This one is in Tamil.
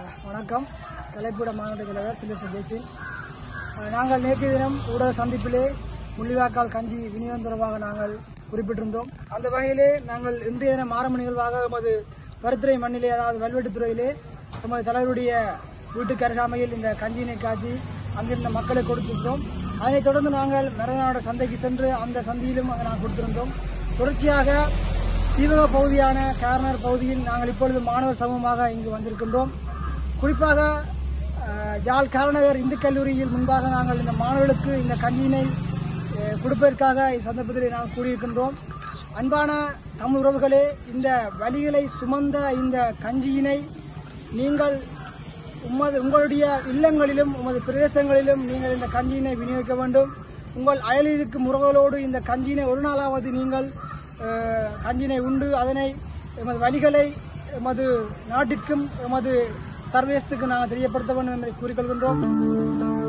வணக்கம் கலைப்பூட மாவட்ட தலைவர் சிலேசன் ஜெய்சிங் அஹ், நாங்கள் நேற்றைய தினம் ஊடக சந்திப்பிலே முள்ளிவாக்கால் கஞ்சி விநியோகம் தொடர்பாக நாங்கள் குறிப்பிட்டிருந்தோம் அந்த வகையிலே நாங்கள் இன்றைய தினம் ஆரம்ப நிகழ்வாக எமது கருத்துறை மண்ணிலே அதாவது வல்வெட்டுத்துறையிலே எமது தலைவருடைய வீட்டுக்கு அருகாமையில் இந்த கஞ்சியினை காய்ச்சி அங்கிருந்த மக்களுக்கு கொடுத்திருந்தோம் அதனைத் தொடர்ந்து நாங்கள் மரநாடு சந்தைக்கு சென்று அந்த சந்தையிலும் அங்கே நாங்கள் கொடுத்திருந்தோம் தொடர்ச்சியாக தீவிர பகுதியான கார்னர் பகுதியில் நாங்கள் இப்பொழுது மாணவர் சமூகமாக இங்கு வந்திருக்கின்றோம் குறிப்பாக அஹ், யாழ் காரநகர் இந்து கல்லூரியில் முன்பாக நாங்கள் இந்த மாணவர்களுக்கு இந்த கஞ்சியினை அஹ், கொடுப்பதற்காக இச்சந்தர்ப்பத்தில் நாங்கள் கூறியிருக்கின்றோம் அன்பான தமிழ் உறவுகளே இந்த வலிகளை சுமந்த இந்த கஞ்சியினை நீங்கள் உமது உங்களுடைய இல்லங்களிலும் உமது பிரதேசங்களிலும் நீங்கள் இந்த கஞ்சியினை விநியோகிக்க வேண்டும் உங்கள் அயலில் இருக்கும் உறவுகளோடு இந்த கஞ்சியினை ஒரு நாளாவது நீங்கள் அஹ், கஞ்சினை உண்டு அதனை எமது வழிகளை எமது நாட்டிற்கும் எமது சர்வேசத்துக்கு நாங்கள் தெரியப்படுத்த வேண்டும் என்பதை கூறிக்கொள்கின்றோம்